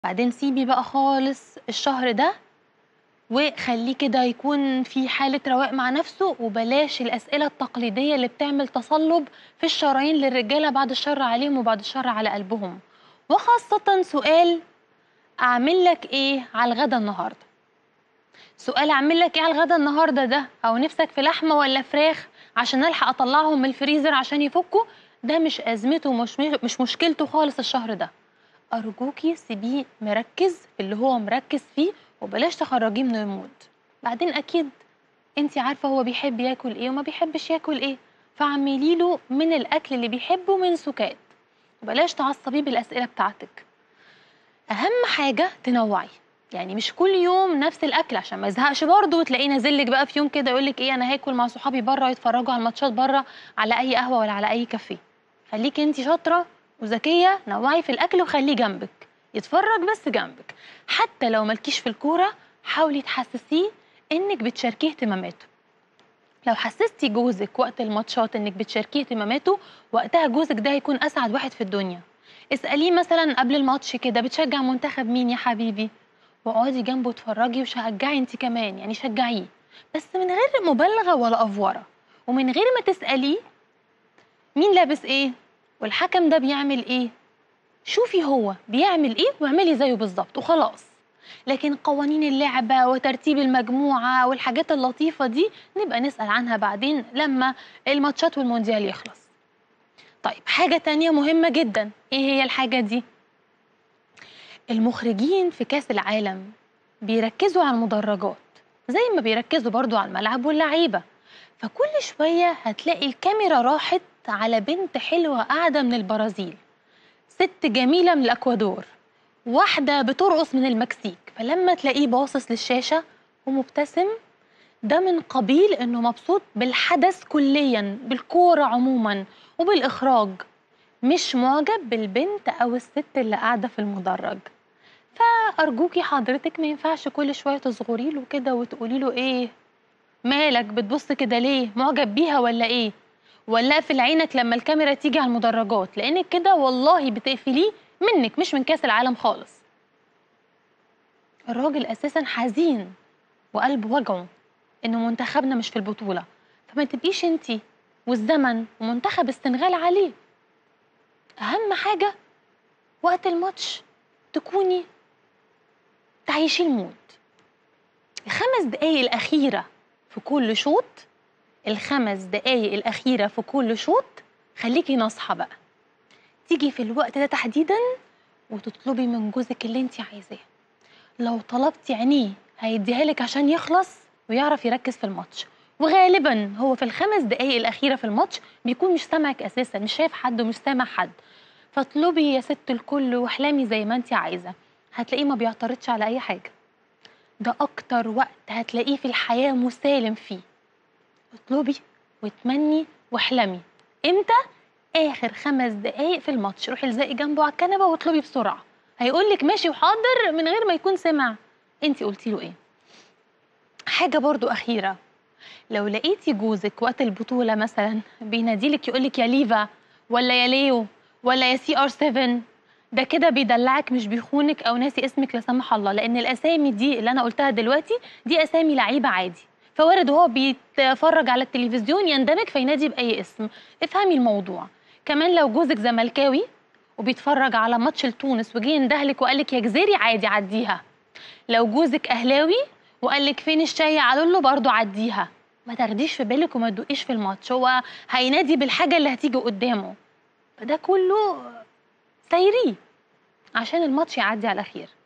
بعدين سيبي بقى خالص الشهر ده وخليه كده يكون في حالة رواق مع نفسه وبلاش الأسئلة التقليدية اللي بتعمل تصلب في الشرايين للرجالة بعد الشر عليهم وبعد الشر على قلبهم وخاصة سؤال أعمل لك إيه على الغدا النهاردة سؤال أعمل لك إيه على الغدا النهاردة ده أو نفسك في لحمة ولا فراخ عشان ألحق أطلعهم من الفريزر عشان يفكوا ده مش أزمته ومش مش مشكلته خالص الشهر ده أرجوكي سيبيه مركز في اللي هو مركز فيه وبلاش تخرجيه من المود بعدين أكيد أنت عارفة هو بيحب ياكل إيه وما بيحبش ياكل إيه فاعملي له من الأكل اللي بيحبه من سكات وبلاش تعصبيه بالأسئلة بتاعتك أهم حاجة تنوعي يعني مش كل يوم نفس الاكل عشان ما يزهقش برضه وتلاقيه نازل لك بقى في يوم كده يقول لك ايه انا هاكل مع صحابي بره يتفرجوا على الماتشات بره على اي قهوه ولا على اي كافيه خليكي انت شاطره وذكيه نوعي في الاكل وخليه جنبك يتفرج بس جنبك حتى لو مالكيش في الكوره حاولي تحسسيه انك بتشاركيه اهتماماته لو حسستي جوزك وقت الماتشات انك بتشاركيه اهتماماته وقتها جوزك ده هيكون اسعد واحد في الدنيا اساليه مثلا قبل الماتش كده بتشجع منتخب مين يا حبيبي واقعدي جنبه اتفرجي وشجعي انت كمان يعني شجعيه بس من غير مبالغه ولا افوره ومن غير ما تساليه مين لابس ايه والحكم ده بيعمل ايه شوفي هو بيعمل ايه واعملي زيه بالظبط وخلاص لكن قوانين اللعبة وترتيب المجموعة والحاجات اللطيفة دي نبقى نسأل عنها بعدين لما الماتشات والمونديال يخلص طيب حاجة تانية مهمة جدا ايه هي الحاجة دي؟ المخرجين في كاس العالم بيركزوا على المدرجات زي ما بيركزوا برضو على الملعب واللعيبة فكل شوية هتلاقي الكاميرا راحت على بنت حلوة قاعدة من البرازيل ست جميلة من الأكوادور واحدة بترقص من المكسيك فلما تلاقيه باصص للشاشة ومبتسم ده من قبيل انه مبسوط بالحدث كليا بالكورة عموما وبالإخراج مش معجب بالبنت أو الست اللي قاعدة في المدرج فأرجوكي حضرتك ما ينفعش كل شوية تصغري له كده وتقولي له إيه مالك بتبص كده ليه معجب بيها ولا إيه ولا اقفل عينك لما الكاميرا تيجي على المدرجات لأنك كده والله بتقفليه منك مش من كاس العالم خالص الراجل أساسا حزين وقلب وجعه إنه منتخبنا مش في البطولة فما تبقيش انتي والزمن ومنتخب السنغال عليه أهم حاجة وقت الماتش تكوني تعيشي المود الخمس دقايق الأخيرة في كل شوط الخمس دقايق الأخيرة في كل شوط خليكي ناصحة بقى تيجي في الوقت ده تحديدا وتطلبي من جوزك اللي انت عايزاه لو طلبتي عينيه هيديها لك عشان يخلص ويعرف يركز في الماتش وغالبا هو في الخمس دقايق الأخيرة في الماتش بيكون مش سامعك أساسا مش شايف حد ومش سامع حد فاطلبي يا ست الكل واحلمي زي ما انت عايزة هتلاقيه ما بيعترضش على أي حاجة ده أكتر وقت هتلاقيه في الحياة مسالم فيه اطلبي واتمني واحلمي امتى؟ آخر خمس دقايق في الماتش روحي الزقي جنبه على الكنبة واطلبي بسرعة هيقول لك ماشي وحاضر من غير ما يكون سمع انت قلتي له ايه حاجة برضو أخيرة لو لقيتي جوزك وقت البطولة مثلا بيناديلك يقولك يا ليفا ولا يا ليو ولا يا سي ار 7 ده كده بيدلعك مش بيخونك او ناسي اسمك لا سمح الله لان الاسامي دي اللي انا قلتها دلوقتي دي اسامي لعيبه عادي فوارد وهو بيتفرج على التلفزيون يندمج فينادي باي اسم افهمي الموضوع كمان لو جوزك زملكاوي وبيتفرج على ماتش لتونس وجه يندهلك وقال لك يا جزيري عادي عديها لو جوزك اهلاوي وقال لك فين الشاي على له برضه عديها ما تاخديش في بالك وما تدوقيش في الماتش هو هينادي بالحاجه اللي هتيجي قدامه فده كله سايريه عشان الماتش يعدي على خير